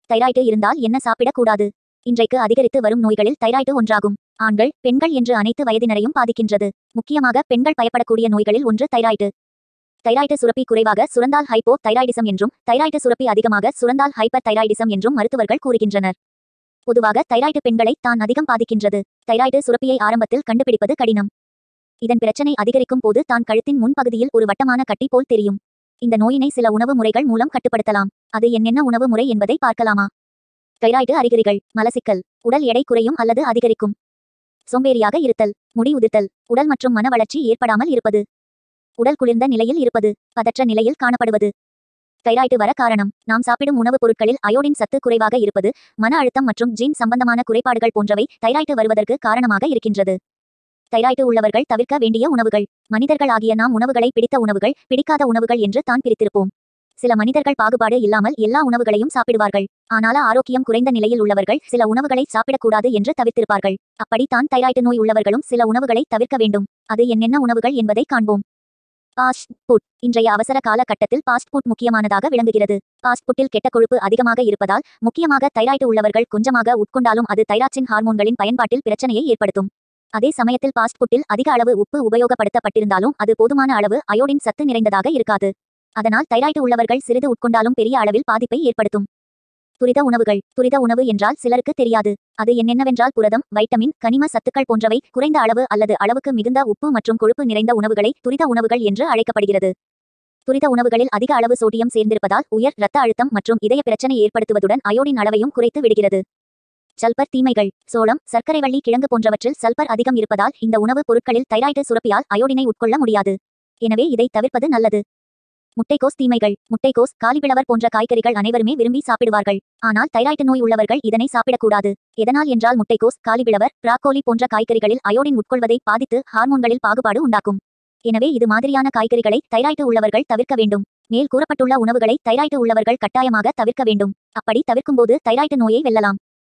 thyroid இருந்தால் என்ன சாப்பிடக் கூடாது இன்றைக்கு அதிகரித்து வரும் நோய்களில் தைராய்டு ஒன்றாகும் ஆண்கள் பெண்கள் என்று அனைத்து வயதினரையும் பாதிக்கின்றது முக்கியமாக பெண்கள் பயப்படக்கூடிய நோய்களில் ஒன்று தைராய்டு தைராய்டு சுரப்பி குறைவாக சுரந்தால் ஹைப்போ தைராய்டிசம் என்றும் தைராய்டு சுரப்பி அதிகமாக சுரந்தால் ஹைப்பர் தைராய்டிசம் என்றும் மருத்துவர்கள் கூறுகின்றனர் பொதுவாக தைராய்டு பெண்களை தான் அதிகம் பாதிக்கின்றது தைராய்டு சுரப்பியை ஆரம்பத்தில் கண்டுபிடிப்பது கடினம் இதன் பிரச்சனை அதிகரிக்கும் போது தான் கழுத்தின் முன்பகுதியில் ஒரு வட்டமான கட்டி போல் தெரியும் இந்த நோயினை சில உணவு முறைகள் மூலம் கட்டுப்படுத்தலாம் அது என்னென்ன உணவு முறை என்பதை பார்க்கலாமா தைராய்டு அறிகுறிகள் மலசிக்கல் உடல் எடை குறையும் அல்லது அதிகரிக்கும் சோம்பேறியாக இருத்தல் முடி உதிர்த்தல் உடல் மற்றும் மன வளர்ச்சி ஏற்படாமல் இருப்பது உடல் குளிர்ந்த நிலையில் இருப்பது பதற்ற நிலையில் காணப்படுவது தைராய்டு வர காரணம் நாம் சாப்பிடும் உணவுப் பொருட்களில் அயோடின் சத்து குறைவாக இருப்பது மன அழுத்தம் மற்றும் ஜீன் சம்பந்தமான குறைபாடுகள் போன்றவை தைராய்டு வருவதற்கு காரணமாக இருக்கின்றது தைராய்டு உள்ளவர்கள் தவிர்க்க வேண்டிய உணவுகள் மனிதர்கள் ஆகிய நாம் உணவுகளை பிடித்த உணவுகள் பிடிக்காத உணவுகள் என்று தான் பிரித்திருப்போம் சில மனிதர்கள் பாகுபாடு இல்லாமல் எல்லா உணவுகளையும் சாப்பிடுவார்கள் ஆனால் ஆரோக்கியம் குறைந்த நிலையில் உள்ளவர்கள் சில உணவுகளை சாப்பிடக்கூடாது என்று தவிர்த்திருப்பார்கள் அப்படித்தான் தைராய்டு நோய் உள்ளவர்களும் சில உணவுகளை தவிர்க்க வேண்டும் அது என்னென்ன உணவுகள் என்பதை காண்போம் பாஸ்ட் ஃபுட் இன்றைய அவசர கால கட்டத்தில் பாஸ்ட் ஃபுட் முக்கியமானதாக விளங்குகிறது பாஸ்ட் ஃபுட்டில் கெட்ட கொழுப்பு அதிகமாக இருப்பதால் முக்கியமாக தைராய்டு உள்ளவர்கள் கொஞ்சமாக உட்கொண்டாலும் அது தைராக்சின் ஹார்மோன்களின் பயன்பாட்டில் பிரச்சனையை ஏற்படுத்தும் அதே சமயத்தில் பாஸ்ட் ஃபுட்டில் அதிக அளவு உப்பு உபயோகப்படுத்தப்பட்டிருந்தாலும் அது போதுமான அளவு அயோடின் சத்து நிறைந்ததாக இருக்காது அதனால் தைராய்டு உள்ளவர்கள் சிறிது உட்கொண்டாலும் பெரிய அளவில் பாதிப்பை ஏற்படுத்தும் துரித உணவுகள் துரித உணவு என்றால் சிலருக்கு தெரியாது அது என்னென்னவென்றால் புரதம் வைட்டமின் கனிம சத்துக்கள் போன்றவை குறைந்த அளவு அல்லது அளவுக்கு மிகுந்த உப்பு மற்றும் கொழுப்பு நிறைந்த உணவுகளை துரித உணவுகள் என்று அழைக்கப்படுகிறது துரித உணவுகளில் அதிக அளவு சோடியம் சேர்ந்திருப்பதால் உயர் இரத்த அழுத்தம் மற்றும் இதய பிரச்சனை ஏற்படுத்துவதுடன் அயோடின் அளவையும் குறைத்து விடுகிறது சல்பர் தீமைகள் சோளம் சர்க்கரைவள்ளி கிழங்கு போன்றவற்றில் சல்பர் அதிகம் இருப்பதால் இந்த உணவுப் பொருட்களில் தைராய்டு சுரப்பியால் அயோடினை உட்கொள்ள முடியாது எனவே இதை தவிர்ப்பது நல்லது முட்டைக்கோஸ் தீமைகள் முட்டைக்கோஸ் காலிபிளவர் போன்ற காய்கறிகள் அனைவருமே விரும்பி சாப்பிடுவார்கள் ஆனால் தைராய்டு நோய் உள்ளவர்கள் இதனை சாப்பிடக்கூடாது எதனால் என்றால் முட்டைக்கோஸ் காலிபிளவர் பிராக்கோலி போன்ற காய்கறிகளில் அயோடின் உட்கொள்வதை பாதித்து ஹார்மோன்களில் பாகுபாடு உண்டாக்கும் எனவே இது மாதிரியான காய்கறிகளை தைராய்டு உள்ளவர்கள் தவிர்க்க வேண்டும் மேல் கூறப்பட்டுள்ள உணவுகளை தைராய்டு உள்ளவர்கள் கட்டாயமாக தவிர்க்க வேண்டும் அப்படி தவிர்க்கும்போது தைராய்டு நோயை வெல்லலாம்